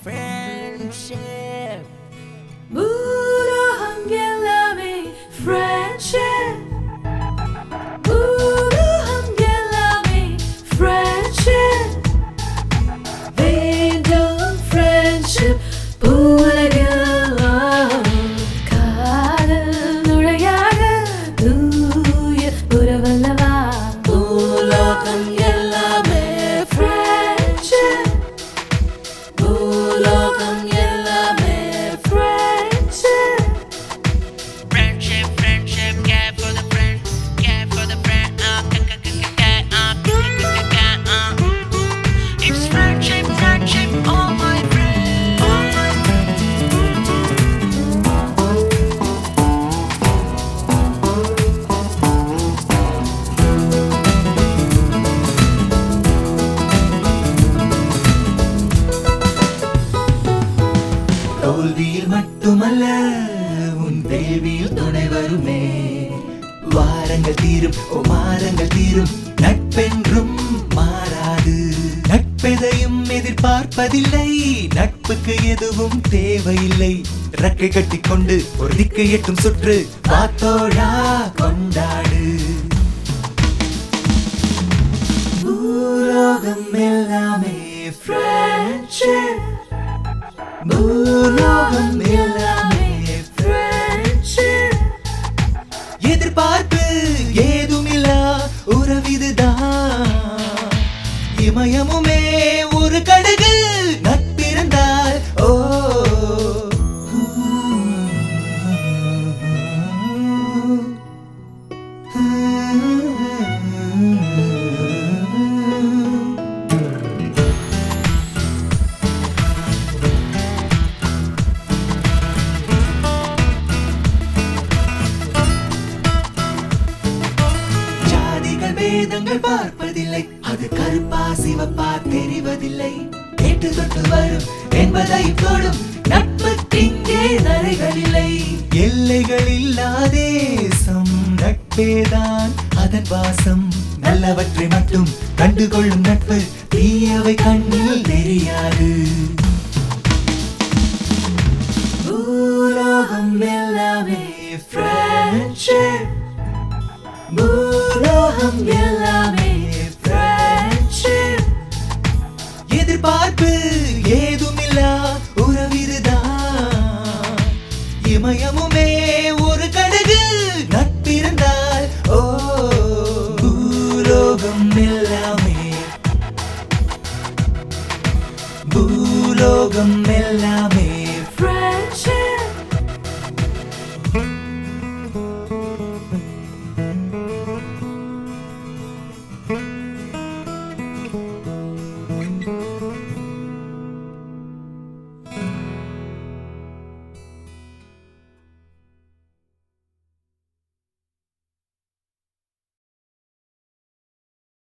friendship. பூலோகம் எல்லாமே friendship. பூலோகம் எல்லாமே friendship. வேண்டும் friendship. பூவுலகெல்லாம் காதல் நுழையாத தூய உறவல்லவா. பூலோகம் எல்லாமே friendship. பூலோகம் எல்லாமே friendship. Friendship, friendship, care for the friend, care for the friend. Uh, ca- ca- ca- ca- ca- uh, ca- ca- ca- ca- ca- uh. It's friendship, friendship, all my friends. All my தோல்வியில் மட்டுமல்ல உன் வேள்வியில் துணை வருமே வாரங்கள் தீரும் ஓ மாதங்கள் தீரும் நட்பென்றும் மாறாது நட்பெதையும் எதிர்பார்ப்பதில்லை நட்புக்கு எதுவும் தேவையில்லை ரக்கை கட்டிக்கொண்டு ஒரு திக்கை எட்டும் சுற்று பார்த்தோழா கொண்டாடு பூலோகம் எல்லாமே friendship பூலோகம் எல்லாமே friendship. எதிர்பார்ப்பு ஏதுமில்லா உறவிதுதான் இமயமுமே ஒரு கடுகு நட்பிருந்தால் ஓ ஜாதிகள் வேதங்கள் பார்ப்பதில்லை அது கருப்பா சிவப்பா தெரிவதில்லை கேட்டு தொட்டு வரும் என்பதை போடும் நட்புக்கிங்கே தரைகள் இல்லை எல்லைகள் இல்லா தேசம் நட்பேதான் அதன் வாசம் நல்லவற்றை மட்டும் கண்டுகொள்ளும் நட்பு தீயவை கண்ணில் தெரியாது பூலோகம் எல்லாமே friendship பூலோகம் எல்லாமே friendship. எதிர்பார்ப்பு ஏதுமில்லா உறவிதுதான் இமயமுமே ஒரு கடுகு நட்பிருந்தால் ஓ பூலோகம் எல்லாமே பூலோகம் எல்லாமே